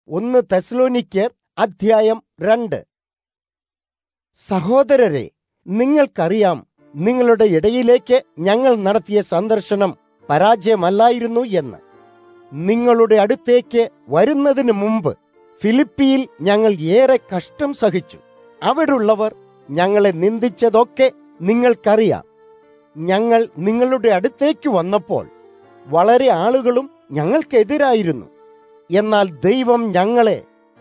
ഒന്ന് തെസ്ലോനിക്കർ അധ്യായം രണ്ട് സഹോദരരെ നിങ്ങൾക്കറിയാം നിങ്ങളുടെ ഇടയിലേക്ക് ഞങ്ങൾ നടത്തിയ സന്ദർശനം പരാജയമല്ലായിരുന്നു എന്ന് നിങ്ങളുടെ അടുത്തേക്ക് വരുന്നതിന് മുമ്പ് ഫിലിപ്പിയിൽ ഞങ്ങൾ ഏറെ കഷ്ടം സഹിച്ചു അവിടുള്ളവർ ഞങ്ങളെ നിന്ദിച്ചതൊക്കെ നിങ്ങൾക്കറിയാം ഞങ്ങൾ നിങ്ങളുടെ അടുത്തേക്ക് വന്നപ്പോൾ വളരെ ആളുകളും ഞങ്ങൾക്കെതിരായിരുന്നു എന്നാൽ ദൈവം ഞങ്ങളെ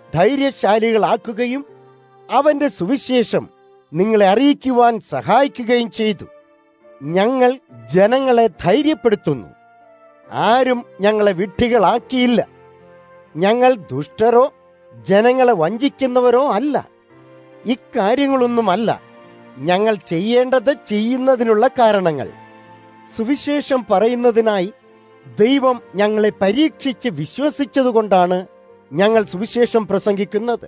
ധൈര്യശാലികളാക്കുകയും അവന്റെ സുവിശേഷം നിങ്ങളെ അറിയിക്കുവാൻ സഹായിക്കുകയും ചെയ്തു ഞങ്ങൾ ജനങ്ങളെ ധൈര്യപ്പെടുത്തുന്നു ആരും ഞങ്ങളെ വിഡ്ഢികളാക്കിയില്ല ഞങ്ങൾ ദുഷ്ടരോ ജനങ്ങളെ വഞ്ചിക്കുന്നവരോ അല്ല ഇക്കാര്യങ്ങളൊന്നുമല്ല ഞങ്ങൾ ചെയ്യേണ്ടത് ചെയ്യുന്നതിനുള്ള കാരണങ്ങൾ സുവിശേഷം പറയുന്നതിനായി ദൈവം ഞങ്ങളെ പരീക്ഷിച്ച് വിശ്വസിച്ചതുകൊണ്ടാണ് ഞങ്ങൾ സുവിശേഷം പ്രസംഗിക്കുന്നത്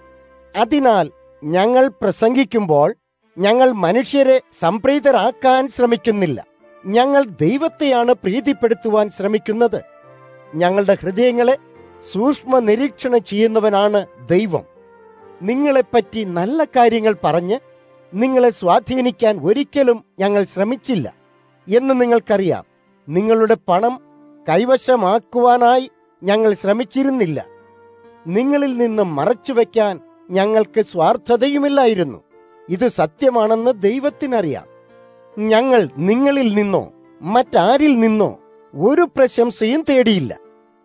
അതിനാൽ ഞങ്ങൾ പ്രസംഗിക്കുമ്പോൾ ഞങ്ങൾ മനുഷ്യരെ സംപ്രീതരാക്കാൻ ശ്രമിക്കുന്നില്ല ഞങ്ങൾ ദൈവത്തെയാണ് പ്രീതിപ്പെടുത്തുവാൻ ശ്രമിക്കുന്നത് ഞങ്ങളുടെ ഹൃദയങ്ങളെ സൂക്ഷ്മ നിരീക്ഷണം ചെയ്യുന്നവനാണ് ദൈവം നിങ്ങളെപ്പറ്റി നല്ല കാര്യങ്ങൾ പറഞ്ഞ് നിങ്ങളെ സ്വാധീനിക്കാൻ ഒരിക്കലും ഞങ്ങൾ ശ്രമിച്ചില്ല എന്ന് നിങ്ങൾക്കറിയാം നിങ്ങളുടെ പണം കൈവശമാക്കുവാനായി ഞങ്ങൾ ശ്രമിച്ചിരുന്നില്ല നിങ്ങളിൽ നിന്ന് മറച്ചുവെക്കാൻ ഞങ്ങൾക്ക് സ്വാർത്ഥതയുമില്ലായിരുന്നു ഇത് സത്യമാണെന്ന് ദൈവത്തിനറിയാം ഞങ്ങൾ നിങ്ങളിൽ നിന്നോ മറ്റാരിൽ നിന്നോ ഒരു പ്രശംസയും തേടിയില്ല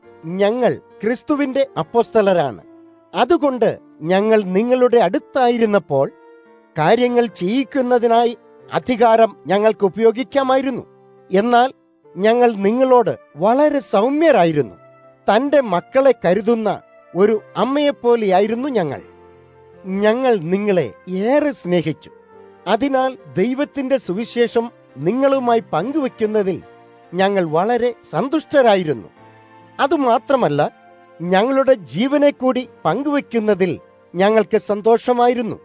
ഞങ്ങൾ ക്രിസ്തുവിന്റെ അപ്പോസ്തലരാണ് അതുകൊണ്ട് ഞങ്ങൾ നിങ്ങളുടെ അടുത്തായിരുന്നപ്പോൾ കാര്യങ്ങൾ ചെയ്യിക്കുന്നതിനായി അധികാരം ഞങ്ങൾക്ക് ഉപയോഗിക്കാമായിരുന്നു എന്നാൽ ഞങ്ങൾ നിങ്ങളോട് വളരെ സൗമ്യരായിരുന്നു തന്റെ മക്കളെ കരുതുന്ന ഒരു അമ്മയെപ്പോലെയായിരുന്നു ഞങ്ങൾ ഞങ്ങൾ നിങ്ങളെ ഏറെ സ്നേഹിച്ചു അതിനാൽ ദൈവത്തിന്റെ സുവിശേഷം നിങ്ങളുമായി പങ്കുവെക്കുന്നതിൽ ഞങ്ങൾ വളരെ സന്തുഷ്ടരായിരുന്നു അതുമാത്രമല്ല ഞങ്ങളുടെ ജീവനെ കൂടി പങ്കുവെക്കുന്നതിൽ ഞങ്ങൾക്ക് സന്തോഷമായിരുന്നു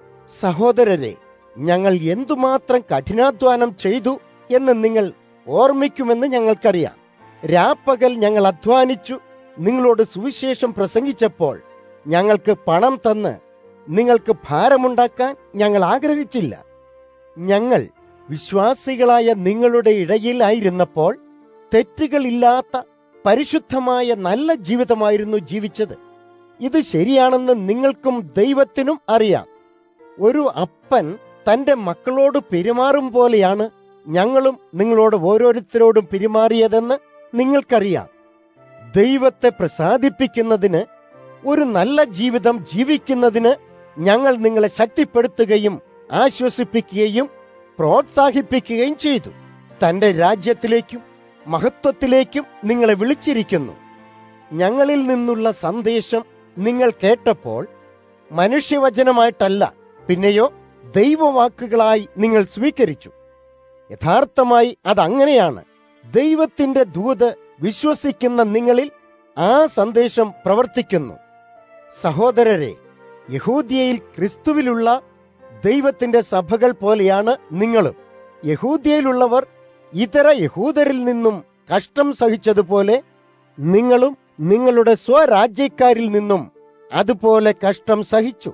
സഹോദരരെ ഞങ്ങൾ എന്തുമാത്രം കഠിനാധ്വാനം ചെയ്തു എന്ന് നിങ്ങൾ ഓർമ്മിക്കുമെന്ന് ഞങ്ങൾക്കറിയാം രാപ്പകൽ ഞങ്ങൾ അധ്വാനിച്ചു നിങ്ങളോട് സുവിശേഷം പ്രസംഗിച്ചപ്പോൾ ഞങ്ങൾക്ക് പണം തന്ന് നിങ്ങൾക്ക് ഭാരമുണ്ടാക്കാൻ ഞങ്ങൾ ആഗ്രഹിച്ചില്ല ഞങ്ങൾ വിശ്വാസികളായ നിങ്ങളുടെ ഇടയിലായിരുന്നപ്പോൾ തെറ്റുകളില്ലാത്ത പരിശുദ്ധമായ നല്ല ജീവിതമായിരുന്നു ജീവിച്ചത് ഇത് ശരിയാണെന്ന് നിങ്ങൾക്കും ദൈവത്തിനും അറിയാം ഒരു അപ്പൻ തന്റെ മക്കളോട് പെരുമാറും പോലെയാണ് ഞങ്ങളും നിങ്ങളോട് ഓരോരുത്തരോടും പെരുമാറിയതെന്ന് നിങ്ങൾക്കറിയാം ദൈവത്തെ പ്രസാദിപ്പിക്കുന്നതിന് ഒരു നല്ല ജീവിതം ജീവിക്കുന്നതിന് ഞങ്ങൾ നിങ്ങളെ ശക്തിപ്പെടുത്തുകയും ആശ്വസിപ്പിക്കുകയും പ്രോത്സാഹിപ്പിക്കുകയും ചെയ്തു തന്റെ രാജ്യത്തിലേക്കും മഹത്വത്തിലേക്കും നിങ്ങളെ വിളിച്ചിരിക്കുന്നു ഞങ്ങളിൽ നിന്നുള്ള സന്ദേശം നിങ്ങൾ കേട്ടപ്പോൾ മനുഷ്യവചനമായിട്ടല്ല പിന്നെയോ ദൈവവാക്കുകളായി നിങ്ങൾ സ്വീകരിച്ചു യഥാർത്ഥമായി അതങ്ങനെയാണ് ദൈവത്തിന്റെ ദൂത് വിശ്വസിക്കുന്ന നിങ്ങളിൽ ആ സന്ദേശം പ്രവർത്തിക്കുന്നു സഹോദരരെ യഹൂദിയയിൽ ക്രിസ്തുവിലുള്ള ദൈവത്തിന്റെ സഭകൾ പോലെയാണ് നിങ്ങളും യഹൂദിയയിലുള്ളവർ ഇതര യഹൂദരിൽ നിന്നും കഷ്ടം സഹിച്ചതുപോലെ നിങ്ങളും നിങ്ങളുടെ സ്വരാജ്യക്കാരിൽ നിന്നും അതുപോലെ കഷ്ടം സഹിച്ചു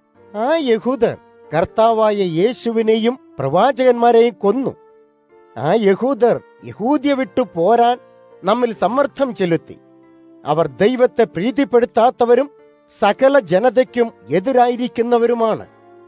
ആ യഹൂദർ കർത്താവായ യേശുവിനെയും പ്രവാചകന്മാരെയും കൊന്നു ആ യഹൂദർ യഹൂദ്യ വിട്ടു പോരാൻ നമ്മിൽ സമ്മർദ്ദം ചെലുത്തി അവർ ദൈവത്തെ പ്രീതിപ്പെടുത്താത്തവരും സകല ജനതയ്ക്കും എതിരായിരിക്കുന്നവരുമാണ്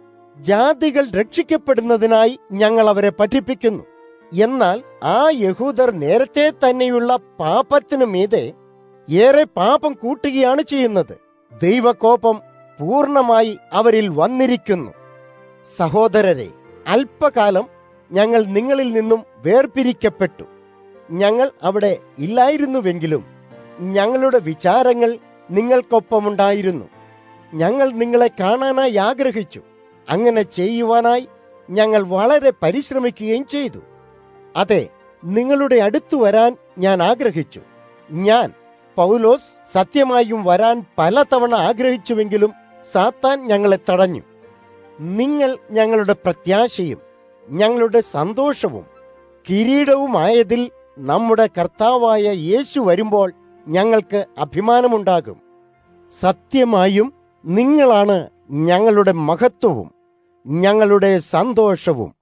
ജാതികൾ രക്ഷിക്കപ്പെടുന്നതിനായി ഞങ്ങൾ അവരെ പഠിപ്പിക്കുന്നു എന്നാൽ ആ യഹൂദർ നേരത്തെ തന്നെയുള്ള പാപത്തിനു മീതെ ഏറെ പാപം കൂട്ടുകയാണ് ചെയ്യുന്നത് ദൈവകോപം പൂർണ്ണമായി അവരിൽ വന്നിരിക്കുന്നു സഹോദരരെ അല്പകാലം ഞങ്ങൾ നിങ്ങളിൽ നിന്നും വേർപിരിക്കപ്പെട്ടു ഞങ്ങൾ അവിടെ ഇല്ലായിരുന്നുവെങ്കിലും ഞങ്ങളുടെ വിചാരങ്ങൾ നിങ്ങൾക്കൊപ്പമുണ്ടായിരുന്നു ഞങ്ങൾ നിങ്ങളെ കാണാനായി ആഗ്രഹിച്ചു അങ്ങനെ ചെയ്യുവാനായി ഞങ്ങൾ വളരെ പരിശ്രമിക്കുകയും ചെയ്തു അതെ നിങ്ങളുടെ അടുത്തു വരാൻ ഞാൻ ആഗ്രഹിച്ചു ഞാൻ പൗലോസ് സത്യമായും വരാൻ പലതവണ ആഗ്രഹിച്ചുവെങ്കിലും സാത്താൻ ഞങ്ങളെ തടഞ്ഞു നിങ്ങൾ ഞങ്ങളുടെ പ്രത്യാശയും ഞങ്ങളുടെ സന്തോഷവും കിരീടവുമായതിൽ നമ്മുടെ കർത്താവായ യേശു വരുമ്പോൾ ഞങ്ങൾക്ക് അഭിമാനമുണ്ടാകും സത്യമായും നിങ്ങളാണ് ഞങ്ങളുടെ മഹത്വവും ഞങ്ങളുടെ സന്തോഷവും